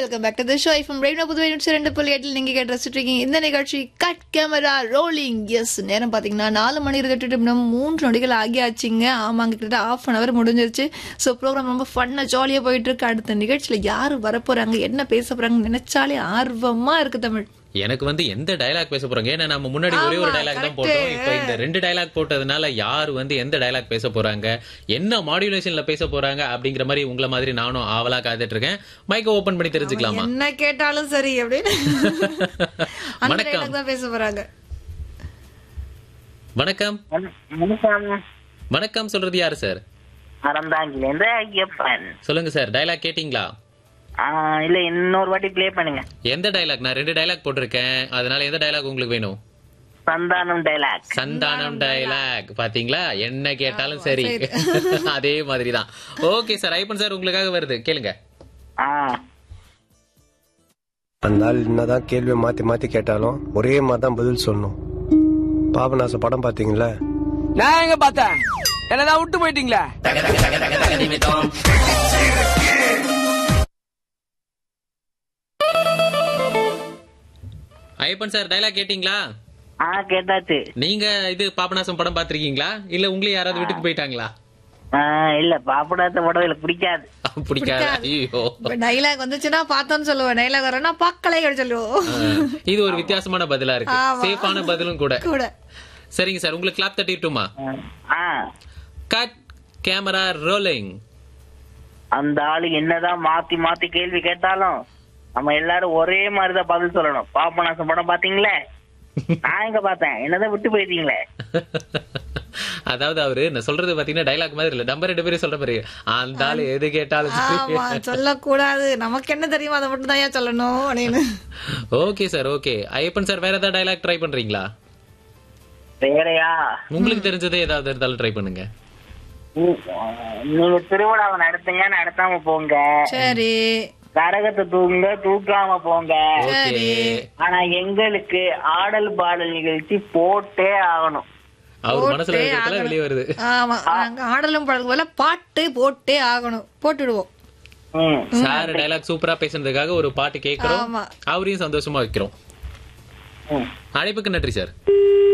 Welcome back to the show இஃபம் radio Puduvai நூற்றி ரெண்டு புள்ளி எட்டில் நீங்க கேட்டு ரசிச்சுட்டு இருக்கீங்க இந்த நிகழ்ச்சி கட் கேமரா ரோலிங் எஸ் நேரம் பாத்தீங்கன்னா நாலு மணி இருபத்தெட்டு நிமிடம் மூன்று நொடிகள் ஆகியாச்சுங்க ஆமாங்க கிட்ட ஆஃப் அன் அவர் முடிஞ்சிருச்சு ஸோ ப்ரோக்ராம் ரொம்ப ஃபன்னா ஜாலியா போயிட்டு இருக்கு அடுத்த நிகழ்ச்சியில யாரு வரப்போறாங்க என்ன பேச போறாங்க நினைச்சாலே ஆர்வமா இருக்கு தமிழ் எனக்கு வந்து எந்த டயலாக் பேச போறாங்க ஏன்னா நம்ம முன்னாடி ஒரே ஒரு ஆமா, டயலாக் தான் correct. போட்டோம் இப்போ இந்த ரெண்டு டயலாக் போட்டதுனால யார் வந்து எந்த டயலாக் பேச போறாங்க என்ன மாடுலேஷன்ல பேச போறாங்க அப்படிங்கிற மாதிரி உங்களை மாதிரி நானும் ஆவலா காத்துட்டு இருக்கேன் மைக்க ஓபன் பண்ணி தெரிஞ்சுக்கலாமா என்ன கேட்டாலும் சரி அப்படின்னு அந்த வணக்கம். dialogue தான் பேச போறாங்க வணக்கம் வணக்கம் வணக்கம் சொல்றது யாரு சார் அறந்தாங்கிலேருந்து ஐயப்பன் சொல்லுங்க சார் டயலாக் கேட்டிங்களா ஆ, இல்ல இன்னொரு வாட்டி ப்ளே பண்ணுங்க எந்த டயலாக் நான் ரெண்டு டயலாக் போட்டிருக்கேன் அதனால எந்த டயலாக் உங்களுக்கு வேணும் சந்தானம் டைலாக் சந்தானம் டயலாக் பாத்தீங்களா என்ன கேட்டாலும் சரி அதே மாதிரி தான் ஓகே சார் ஐப்பன் சார் உங்களுக்காக வருது கேளுங்க ஆ அந்த ஆள் என்னதான் கேள்வியை மாத்தி மாத்தி கேட்டாலும் ஒரே மாதிரி தான் பதில் சொல்லணும் பாபநாச படம் பாத்தீங்களா நான் எங்க பார்த்தேன் என்னதான் விட்டு போயிட்டீங்களே ஐப்பன் சார் டயலாக் கேட்டிங்களா ஆ கேட்டாச்சு நீங்க இது பாபநாசம் படம் பாத்திருக்கீங்களா இல்ல உங்களே யாராவது வீட்டுக்கு போயிட்டாங்களா ஆ, இல்ல பாப்படாத படம் எனக்கு பிடிக்காது பிடிக்காது ஐயோ டைலாக் வந்துச்சுன்னா பார்த்தோன்னு சொல்லுவேன் டைலாக் வரேன்னா பார்க்கலை அப்படி சொல்லுவோம் இது ஒரு வித்தியாசமான பதிலா இருக்கு ஆமா. சேஃபான பதிலும் கூட கூட சரிங்க சார் உங்களுக்கு கிளாப் தட்டிட்டுமா ஆ கட் கேமரா ரோலிங் அந்த ஆளு என்னதான் மாத்தி மாத்தி கேள்வி கேட்டாலும் நம்ம எல்லாரும் ஒரே மாதிரிதான் பதில் சொல்லணும் பாப்பநாசம் படம் பாத்தீங்களே நான் எங்க பார்த்தேன் என்னதான் விட்டு போயிட்டீங்களே அதாவது அவரு நான் சொல்றது பாத்தீங்கன்னா டைலாக் மாதிரி இல்ல நம்ம ரெண்டு பேரும் சொல்ற மாதிரி அந்த ஆளு எது கேட்டாலும் சரி. ஆமா சொல்லக்கூடாது நமக்கு என்ன தெரியுமோ அதை மட்டும் தான் ஏன் சொல்லணும் அப்படின்னு okay sir okay Ayyappan sir வேற ஏதாவது டைலாக் ட்ரை பண்றீங்களா வேறையா உங்களுக்கு தெரிஞ்சதே ஏதாவது இருந்தாலும் ட்ரை பண்ணுங்க நீங்க திருவிழாவை நடத்துங்க நடத்தாம போங்க சரி கரகத்தை தூங்க தூக்காம போங்க ஓகே ஆனா எங்களுக்கு ஆடல் பாடல் நிகழ்ச்சி போட்டே ஆகணும் அவர் மனசுல போட்டே இருக்கிறதுல ஆகணும். வெளியே வருது ஆமா நாங்க ஆடலும் பழகும் போல பாட்டு போட்டே ஆகணும் போட்டுடுவோம் ம். சார் டைலாக் சூப்பரா பேசுனதுக்காக ஒரு பாட்டு கேக்குறோம் ஆமா. அவரையும் சந்தோஷமா வைக்கிறோம் ம். அழைப்புக்கு நன்றி சார்